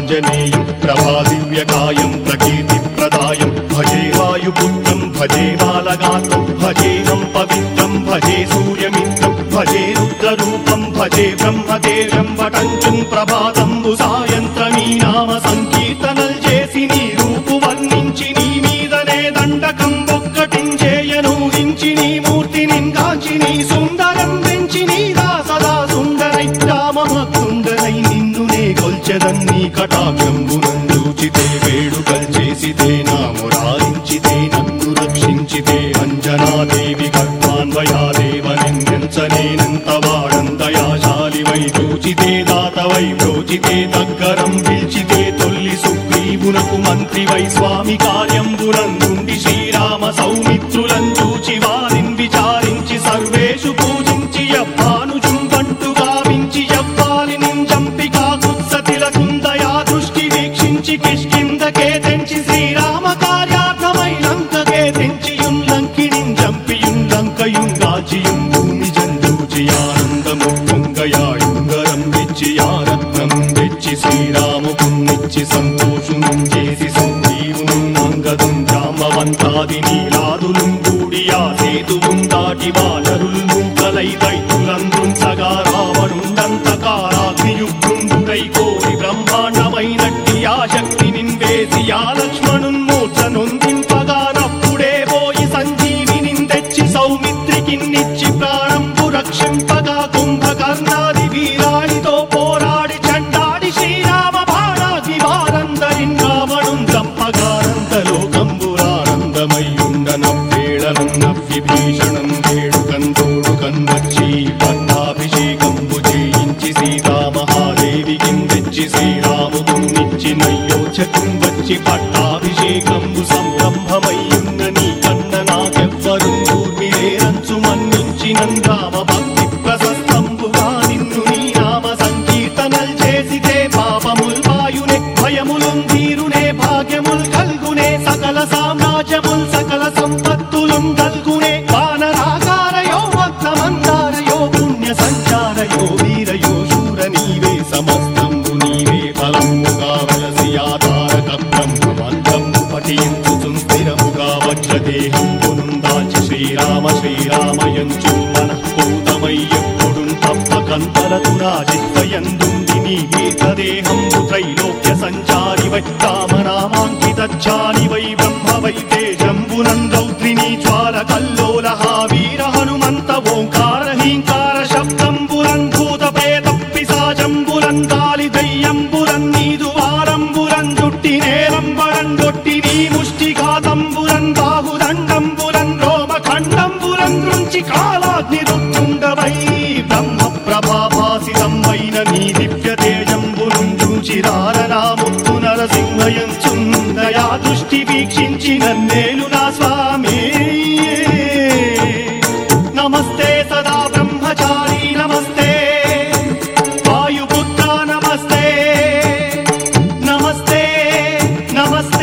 ఆంజనేయం ప్రభాదివ్యకాయం ప్రకీర్తిప్రదాయం భజే వాయుపుత్రం భజే బాలగాత్రం భజేహం పవిత్రం భజే సూర్యమిత్రం భజే రుద్రరూపం భజే బ్రహ్మదేవం వటంచుం ప్రభాతంబు సాయంత్రమీ నామ సంకీర్తనల్ చేసి నీ రూపు వర్ణించి నీ మీదనే దండకం ఒక్కటించేయనూహించి నీ మూర్తి నింగాంచి నీ సుందరం పెంచి నీదా సదా సుందరై రామభక్తుండరై నిన్నునే కొల్చెదన్ని కటాక్షంబునందూచితే వేడుకల్ చేసితే నా మురారించితే నన్ను రక్షించితే అంజనాదేవి గర్భాన్వయాదేవనిందించనేనంత వాడంతయాశాలి వై చూచితే దాతవై ప్రోచితే దగ్గరం పిలిచితే తొల్లి సుగ్రీవునకు మంత్రి వై స్వామి కార్యంబునందుండి శ్రీరామ సౌమిత్రులను చూచి వారిని విచారించి సర్వేషు పూజించి యవ్వాను చుంబంటు గావించి యవ్వాలి నింజంపి కాకుత్సతిలకుందయా దృష్టి వీక్షించి కిష్కిందకే తెంచి శ్రీరామ కార్యార్థమై లంకకే తెంచియుం లంకిణిం జంపియుం లంకయుం దాచియుం భూమి జందూచి ఆనందము పొంగయాయుంగరం తెచ్చి ఆరత్నం తెచ్చి శ్రీరాముకున్నిచ్చి సంతోషునం చేసి సుగ్రీవును అంగదుం జామవంతాది నీలాదులు కూడి ఆ సేతువుం దాటి వానరులు మూకలై దైతులందుంచగా రావణుండంతకారాగ్నియుగ్రుండుడై కోరి బ్రహ్మాండమైనట్టి ఆ శక్తి నిన్వేసి ఆ లక్ష్మణున్ మూర్ఛ నొందింపగా నప్పుడే పోయి సంజీవిని తెచ్చి సౌమిత్రికిన్నిచ్చి ప్రాణంపు రక్షింపగా కుంభకర్ణాది వీరాడితో పోరాడి చండాడి శ్రీరామ బాణాది వారందరిన్ రావణుం చంపగానంతలోకంబురానందమయ్యుండనవ్వేళనం నవ్విభీషణం వేడుకందోడు కన్వచ్చి పట్టాభిషేకంబు చేయించి సీతామహాదేవికి తెచ్చి శ్రీరాముకున్నిచ్చి నయ్యోచకం వచ్చి పట్టాభిషేకంబు సంరంభమయ్యున్న నీ కన్న నాకెవ్వరు ఊర్మిలేరంచు మన్నించి నందామ భక్తి ప్రశస్తంబుగా నిన్ను నీ నామ సంకీర్తనల్ చేసితే పాపముల్ వాయునే భయములుం తీరునే భాగ్యముల్ కల్గునే సకల సామ్రాజ్యముల్ సకల సంపత్తులుం కల్గునే వానరాకారయో భక్తమందారయో పుణ్య సంచారయో వీరయో శూర నీవే సమస్తంబు నీవే ఫలముగా వలసి ఆధారక బ్రహ్మమంత్రము పఠించు స్థిరముగా వజ్రదేహం పునుందాచి శ్రీరామ శ్రీరామయంచు మనఃపూతమై ఎప్పుడు తప్పకంతలతు రాజిత్వయందుండి నీ దీర్ఘదేహంబు త్రైలోక్య సంచారి వై రామనామాంకితాని వై బ్రహ్మ వై తేజంబునం రౌద్రిణీ జ్వాల కల్లోల వీర హనుమంత ఓంకార హీంకార శబ్దంబురం భూత ప్రేత పిశాజంబురం గాలి దయ్యంబురం నీదు వారంబురం జుట్టి నేలంబరం గొట్టి నీ ముష్టిఘాతంబురం బాహుదండంబురం రోమ ఖండంబురం దృంచి కాలాగ్ని రుత్తుండవై బ్రహ్మ ప్రభాభాసితంబైన నీ దివ్య తేజంబురం చూచిరారనాముత్తు నరసింహయంచుందయా దృష్టి వీక్షించి నన్నేలు నా స్వామి నమస్తే సదా బ్రహ్మచారి నమస్తే వాయుపుత్ర నమస్తే నమస్తే నమస్తే